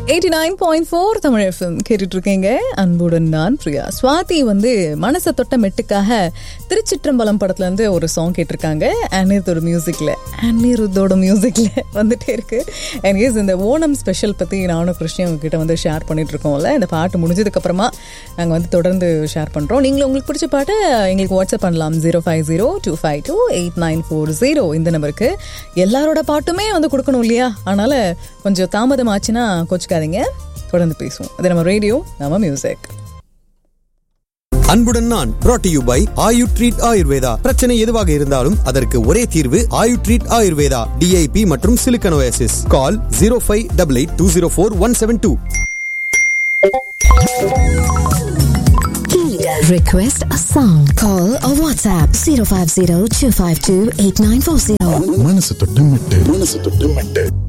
Eighty nine point four Tamil FM கேட்டுட்டு இருக்கீங்க அன்புடன் நான் பிரியா சுவாதி வந்து மனசை தொட்ட மெட்டுக்காக திருச்சிற்றம்பலம் படத்துல இருந்து ஒரு சாங் கேட்டிருக்காங்க அனிருத்தோட மியூசிக்ல அனிருத்தோட மியூசிக்ல வந்துட்டே இருக்கு அண்ட் எஸ் இந்த ஓணம் ஸ்பெஷல் பத்தி நானும் கிருஷ்ணன் உங்ககிட்ட வந்து ஷேர் பண்ணிட்டு இருக்கோம்ல இந்த பாட்டு முடிஞ்சதுக்கு அப்புறமா நாங்கள் வந்து தொடர்ந்து ஷேர் பண்றோம் நீங்களும் உங்களுக்கு பிடிச்ச பாட்டை எங்களுக்கு வாட்ஸ்அப் பண்ணலாம் zero five zero two five two eight nine four zero இந்த நம்பருக்கு எல்லாரோட பாட்டுமே வந்து கொடுக்கணும் இல்லையா அதனால கொஞ்சம் தாமதம் ஆச்சுன்னா கோச்சுக்காதீங்க தொடர்ந்து பேசுவோம் அது நம்ம ரேடியோ நம்ம மியூசிக் அன்புடன் நான் brought to you by Ayu treat Ayurveda பிரச்சனை எதுவாக இருந்தாலும் அதற்கு ஒரே தீர்வு ஆயு ட்ரீட் ஆயுர்வேதா டிஐபி மற்றும் சிலிக்கனோசிஸ் call zero five double eight two zero four one seven two Request a song. Call or WhatsApp 050 252 8940. மனசு தொட்டு மெட்டு மனசு தொட்டு மெட்டு